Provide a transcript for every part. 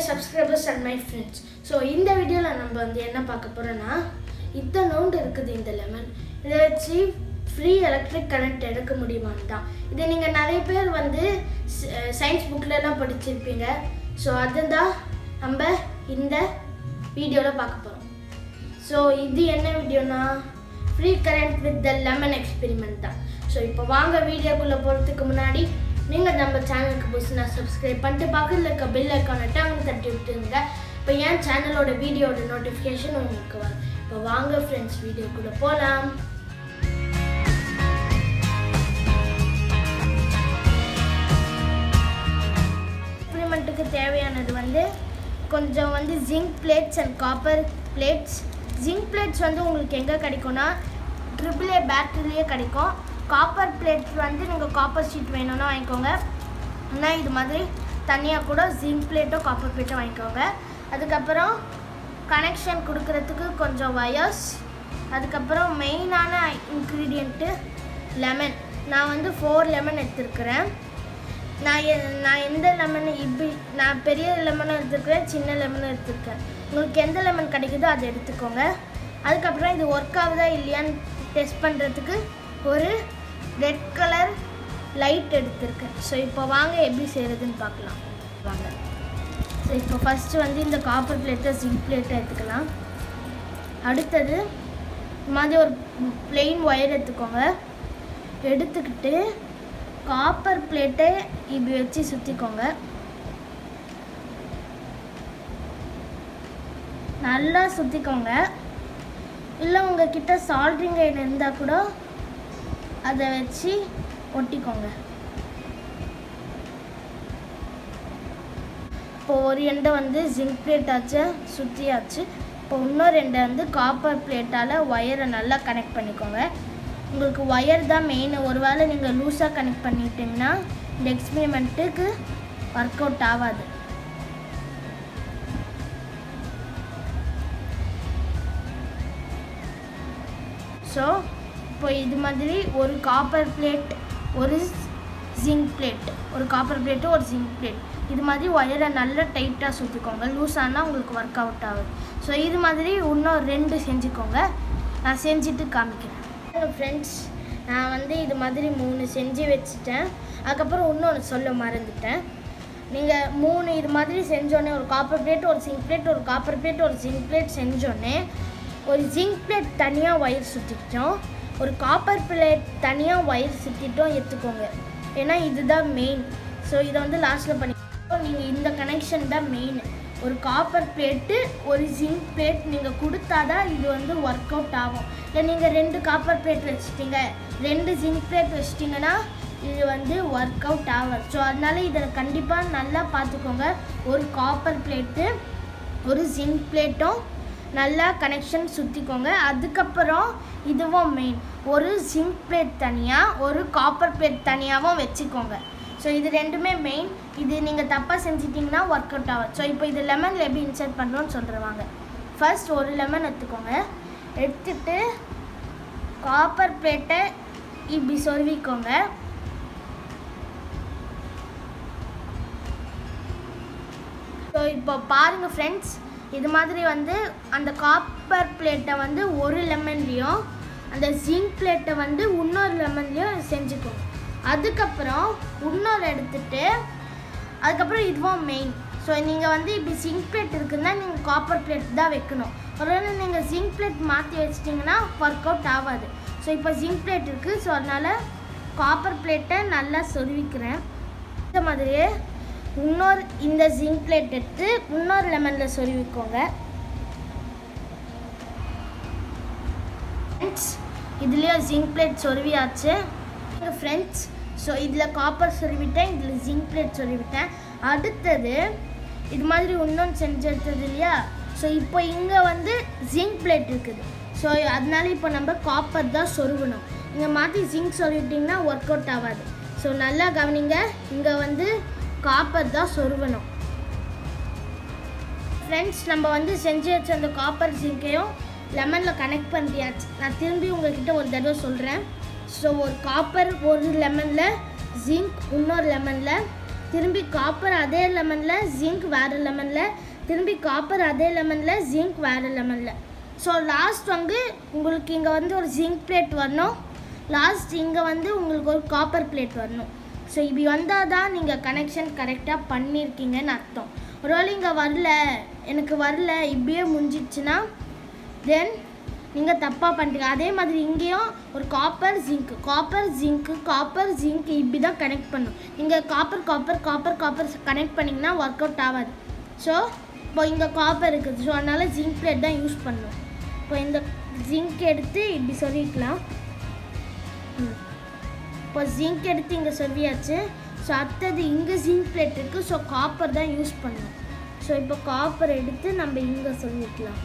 Subscribers and my friends so இந்த வீடியோவில் நம்ம வந்து என்ன பார்க்க போகிறோன்னா இத்தனோண்டு இருக்குது இந்த லெமன் இதை வச்சு ஃப்ரீ எலக்ட்ரிக் கரண்ட் எடுக்க முடியுமான்னு தான் இதை நீங்கள் நிறைய பேர் வந்து சயின்ஸ் புக்கிலலாம் படிச்சிருப்பீங்க ஸோ அதுதான் நம்ம இந்த வீடியோவில் பார்க்க போகிறோம் ஸோ இது என்ன வீடியோனா free current with the lemon experiment தான் ஸோ இப்போ வாங்க வீடியோக்குள்ளே போகிறதுக்கு முன்னாடி நீங்கள் நம்ம சேனலுக்கு புதுசுனா சப்ஸ்கிரைப் பண்ணிட்டு பக்கத்தில் இருக்க பெல் ஐக்கானை டவுன் தட்டி விட்டுருங்க இப்போ என் சேனலோட வீடியோட நோட்டிஃபிகேஷன் உங்களுக்கு வரும் இப்போ வாங்க ஃப்ரெண்ட்ஸ் வீடியோக்குள்ளே போகலாம் எக்ஸ்பெரிமெண்ட்டுக்கு தேவையானது வந்து கொஞ்சம் வந்து zinc plates and copper plates zinc plates வந்து உங்களுக்கு எங்கே கிடைக்கும்னா ட்ரிபிள் ஏ பேட்டரிலேயே கிடைக்கும் காப்பர் பிளேட்ஸ் வந்து நீங்கள் காப்பர் ஷீட் வேணும்னா வாங்கிக்கோங்க ஆனால் இது மாதிரி தனியாக கூட ஜிங்க் பிளேட்டோ காப்பர் பிளேட்டோ வாங்கிக்கோங்க அதுக்கப்புறம் கனெக்ஷன் கொடுக்கறதுக்கு கொஞ்சம் வயர்ஸ் அதுக்கப்புறம் மெயினான இன்க்ரீடியண்ட்டு லெமன் நான் வந்து ஃபோர் லெமன் எடுத்துருக்கிறேன் நான் எ- நான் எந்த லெமன் இப்படி நான் பெரிய லெமனும் எடுத்துருக்கிறேன் சின்ன லெமனும் எடுத்துருக்கேன் உங்களுக்கு எந்த லெமன் கிடைக்குதோ அதை எடுத்துக்கோங்க அதுக்கப்புறம் இது ஒர்க் ஆகுதா இல்லையான்னு டெஸ்ட் பண்ணுறதுக்கு ஒரு ரெட் கலர் லைட் எடுத்திருக்கேன் ஸோ இப்போ வாங்க எப்படி செய்கிறதுன்னு பார்க்கலாம் வாங்க ஸோ இப்போ ஃபஸ்ட்டு வந்து இந்த காப்பர் பிளேட்டை ஜிங்க் பிளேட்டை எடுத்துக்கலாம் அடுத்தது இந்த மாதிரி ஒரு plain ஒயர் எடுத்துக்கோங்க எடுத்துக்கிட்டு காப்பர் பிளேட்டை இப்படி வச்சு சுற்றிக்கோங்க நல்லா சுற்றிக்கோங்க இல்லை உங்ககிட்ட சால்ட்ரிங் ஐன் இருந்தால் கூட அதை வச்சு ஒட்டிக்கோங்க இப்போ ஒரு எண்டை வந்து ஜிங்க் பிளேட் ஆச்சு சுற்றியாச்சு இப்போ இன்னொரு எண்டை வந்து காப்பர் பிளேட்டால் ஒயரை நல்லா கனெக்ட் பண்ணிக்கோங்க உங்களுக்கு ஒயர் தான் மெயின் ஒருவேளை நீங்கள் லூஸாக கனெக்ட் பண்ணிட்டீங்கன்னா இந்த எக்ஸ்பெரிமெண்ட்டுக்கு ஒர்க் அவுட் ஆகாது ஸோ இப்போ இது மாதிரி ஒரு காப்பர் பிளேட் ஒரு ஜிங்க் பிளேட் ஒரு காப்பர் பிளேட்டு ஒரு ஜிங்க் பிளேட் இது மாதிரி ஒயரை நல்லா டைட்டாக சுற்றிக்கோங்க லூஸ் ஆனால் உங்களுக்கு ஒர்க் அவுட் ஆகுது ஸோ இது மாதிரி இன்னும் ரெண்டு செஞ்சுக்கோங்க நான் செஞ்சுட்டு காமிக்கிறேன் ஃப்ரெண்ட்ஸ் நான் வந்து இது மாதிரி மூணு செஞ்சு வச்சுட்டேன் அதுக்கப்புறம் இன்னொன்று சொல்ல மறந்துட்டேன் நீங்கள் மூணு இது மாதிரி செஞ்சோடனே ஒரு காப்பர் பிளேட் ஒரு ஜிங்க் பிளேட் ஒரு காப்பர் பிளேட் ஒரு ஜிங்க் பிளேட் செஞ்சோடனே ஒரு ஜிங்க் பிளேட் தனியாக ஒயர் சுற்றிக்கிட்டோம் ஒரு காப்பர் பிளேட் தனியாக ஒயர் சுற்றிட்டோம் எடுத்துக்கோங்க ஏன்னா இதுதான் மெயின் ஸோ இதை வந்து லாஸ்ட்டில் பண்ணி நீங்கள் இந்த கனெக்ஷன் தான் மெயின் ஒரு காப்பர் பிளேட்டு ஒரு ஜிங்க் பிளேட் நீங்கள் கொடுத்தாதான் இது வந்து ஒர்க் அவுட் ஆகும் இல்லை நீங்கள் ரெண்டு காப்பர் பிளேட் வச்சுட்டீங்க ரெண்டு ஜிங்க் பிளேட் வச்சிட்டிங்கன்னா இது வந்து ஒர்க் அவுட் ஆகாது ஸோ அதனால இதை கண்டிப்பாக நல்லா பார்த்துக்கோங்க ஒரு காப்பர் பிளேட்டு ஒரு ஜிங்க் பிளேட்டும் நல்லா கனெக்ஷன் சுற்றிக்கோங்க அதுக்கப்புறம் இதுவும் மெயின் ஒரு ஜிங்க் பிளேட் தனியாக ஒரு காப்பர் பிளேட் தனியாகவும் வச்சுக்கோங்க ஸோ இது ரெண்டுமே மெயின் இது நீங்கள் தப்பாக செஞ்சிட்டிங்கன்னா ஒர்க் அவுட் ஆகும் ஸோ இப்போ இது லெமனில் எப்படி இன்சர்ட் பண்ணுறோன்னு சொல்லிடுவாங்க ஃபர்ஸ்ட் ஒரு லெமன் எடுத்துக்கோங்க எடுத்துட்டு காப்பர் பிளேட்டை இப்படி சொருவிக்கோங்க ஸோ இப்போ பாருங்கள் ஃப்ரெண்ட்ஸ் இது மாதிரி வந்து அந்த காப்பர் பிளேட்டை வந்து ஒரு லெமன்லேயும் அந்த ஜிங்க் பிளேட்டை வந்து இன்னொரு லெமன்லேயும் செஞ்சுக்கோங்க அதுக்கப்புறம் இன்னொரு எடுத்துட்டு அதுக்கப்புறம் இதுவும் மெயின் ஸோ நீங்கள் வந்து இப்படி ஜிங்க் பிளேட் இருக்குன்னா நீங்கள் காப்பர் பிளேட் தான் வைக்கணும் ஒருவேளை நீங்கள் ஜிங்க் பிளேட் மாற்றி வச்சிட்டிங்கன்னா ஒர்க் அவுட் ஆகாது ஸோ இப்போ ஜிங்க் பிளேட் இருக்குது ஸோ அதனால் காப்பர் பிளேட்டை நல்லா சொருவிக்கிறேன் இந்த மாதிரியே இன்னொரு இந்த ஜிங்க் பிளேட் எடுத்து இன்னொரு லெமனில் சொருவிக்கோங்க ஃப்ரெண்ட்ஸ் இதுலேயும் ஜிங்க் பிளேட் சொருவியாச்சு ஃப்ரெண்ட்ஸ் ஸோ இதில் காப்பர் சொருவிட்டேன் இதில் ஜிங்க் பிளேட் சொருவிட்டேன் அடுத்தது இது மாதிரி இன்னொன்று செஞ்சு எடுத்தது இல்லையா ஸோ இப்போ இங்கே வந்து ஜிங்க் பிளேட் இருக்குது ஸோ அதனால இப்போ நம்ம காப்பர் தான் சொருகணும் இங்கே மாற்றி ஜிங்க் சொருவிட்டிங்கன்னா ஒர்க் அவுட் ஆகாது ஸோ நல்லா கவனிங்க இங்கே வந்து காப்பர் தான் சொருகணும் ஃப்ரெண்ட்ஸ் நம்ம வந்து செஞ்சு வச்ச அந்த காப்பர் ஜிங்கையும் லெமனில் கனெக்ட் பண்ணியாச்சு நான் திரும்பி உங்ககிட்ட ஒரு தடவை சொல்கிறேன் ஸோ ஒரு காப்பர் ஒரு லெமனில் ஜிங்க் இன்னொரு லெமனில் திரும்பி காப்பர் அதே லெமனில் ஜிங்க் வேறு லெமனில் திரும்பி காப்பர் அதே லெமனில் ஜிங்க் வேறு லெமனில் ஸோ லாஸ்ட் வந்து உங்களுக்கு இங்கே வந்து ஒரு ஜிங்க் பிளேட் வரணும் லாஸ்ட் இங்கே வந்து உங்களுக்கு ஒரு காப்பர் பிளேட் வரணும் ஸோ இப்படி வந்தால் தான் நீங்கள் கனெக்ஷன் கரெக்டாக பண்ணியிருக்கீங்கன்னு அர்த்தம் ஒருவேளை இங்கே வரல எனக்கு வரல இப்படியே முடிஞ்சிடுச்சுன்னா தென் நீங்கள் தப்பாக பண்ணிட்டீங்க அதே மாதிரி இங்கேயும் ஒரு copper zinc copper zinc copper zinc இப்படி தான் கனெக்ட் பண்ணும் நீங்கள் copper copper copper copper connect பண்ணிங்கன்னா ஒர்க் அவுட் ஆகாது ஸோ இப்போ இங்கே காப்பர் இருக்குது ஸோ அதனால் ஜிங்க் பிளேட் தான் யூஸ் பண்ணணும் இப்போ இந்த ஜிங்க் எடுத்து இப்படி சொல்லிக்கலாம் ம். இப்போ ஜிங்க் எடுத்து இங்கே சொல்லியாச்சு ஸோ அடுத்தது இங்கே ஜிங்க் பிளேட் இருக்குது ஸோ காப்பர் தான் யூஸ் பண்ணணும் ஸோ இப்போ காப்பர் எடுத்து நம்ம இங்கே சொல்லிக்கலாம்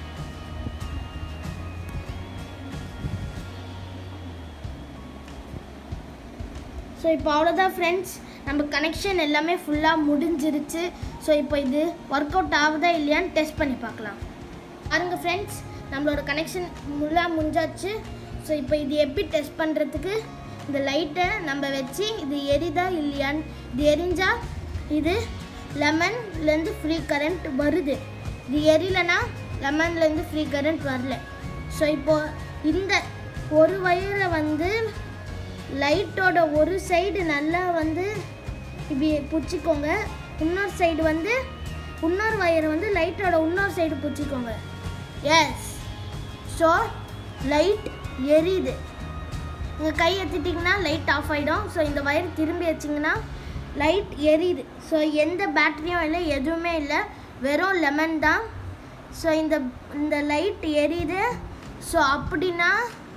ஸோ இப்போ அவ்வளோதான் ஃப்ரெண்ட்ஸ் நம்ம கனெக்ஷன் எல்லாமே ஃபுல்லாக முடிஞ்சிருச்சு ஸோ இப்போ இது ஒர்க் அவுட் ஆகுதா இல்லையான்னு டெஸ்ட் பண்ணி பார்க்கலாம் பாருங்க ஃப்ரெண்ட்ஸ் நம்மளோட கனெக்ஷன் ஃபுல்லாக முடிஞ்சாச்சு ஸோ இப்போ இது எப்படி டெஸ்ட் பண்ணுறதுக்கு இந்த லைட்டை நம்ம வச்சு இது எரிதா இல்லையான்னு இது எரிஞ்சா இது லெமன்லேருந்து ஃப்ரீ கரண்ட் வருது இது எரியலைன்னா லெமன்லேருந்து ஃப்ரீ கரண்ட் வரல ஸோ இப்போ இந்த ஒரு வயரை வந்து லைட்டோட ஒரு சைடு நல்லா வந்து இப்படி பிடிச்சிக்கோங்க இன்னொரு சைடு வந்து இன்னொரு வயரை வந்து லைட்டோட இன்னொரு சைடு பிடிச்சிக்கோங்க எஸ் ஸோ லைட் எரியுது உங்கள் கை எடுத்துட்டிங்கன்னா லைட் ஆஃப் ஆகிடும் ஸோ இந்த வயர் திரும்பி வச்சிங்கன்னா லைட் எரியுது ஸோ எந்த பேட்டரியும் இல்லை எதுவுமே இல்லை வெறும் லெமன் தான் ஸோ இந்த இந்த லைட் எரியுது ஸோ அப்படின்னா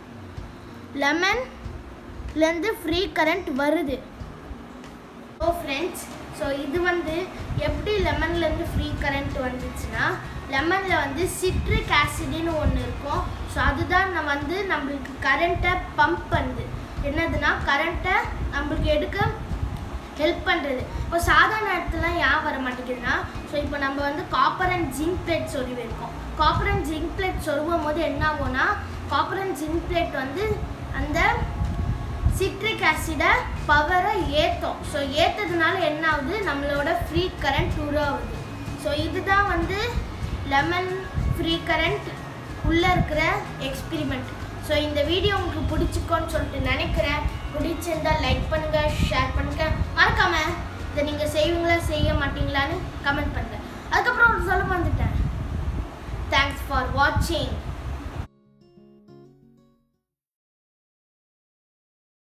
லெமன்லேருந்து ஃப்ரீ கரண்ட் வருது ஓ ஃப்ரெண்ட்ஸ் ஸோ இது வந்து எப்படி லெமன்லேருந்து ஃப்ரீ கரண்ட் வந்துச்சுன்னா லெமனில் வந்து சிட்ரிக் ஆசிட்னு ஒன்று இருக்கும் ஸோ அதுதான் நான் வந்து நம்மளுக்கு கரண்ட்டை பம்ப் பண்ணுது என்னதுன்னா கரண்ட்டை நம்மளுக்கு எடுக்க ஹெல்ப் பண்ணுறது இப்போ சாதாரண இடத்துலாம் ஏன் வர மாட்டேங்குதுன்னா ஸோ இப்போ நம்ம வந்து காப்பர் அண்ட் ஜிங்க் பிளேட் சொருவிருக்கோம் காப்பர் அண்ட் ஜிங்க் பிளேட் சொருவும் போது என்ன ஆகும்னா காப்பர் அண்ட் ஜிங்க் பிளேட் வந்து அந்த சிட்ரிக் ஆசிடை பவரை ஏற்றும் ஸோ ஏற்றதுனால என்ன ஆகுது நம்மளோட ஃப்ரீ கரண்ட் உருவாகுது ஸோ இதுதான் வந்து லெமன் ஃப்ரீ கரண்ட் உள்ளே இருக்கிற எக்ஸ்பிரிமெண்ட் ஸோ இந்த வீடியோ உங்களுக்கு பிடிச்சிக்கோன்னு சொல்லிட்டு நினைக்கிறேன் பிடிச்சிருந்தா லைக் பண்ணுங்கள் ஷேர் பண்ணுங்கள் மறக்காமல் இதை நீங்கள் செய்வீங்களா செய்ய மாட்டீங்களான்னு கமெண்ட் பண்ணுங்கள் அதுக்கப்புறம் ஒரு சொல்ல வந்துட்டேன் தேங்க்ஸ் ஃபார் வாட்சிங்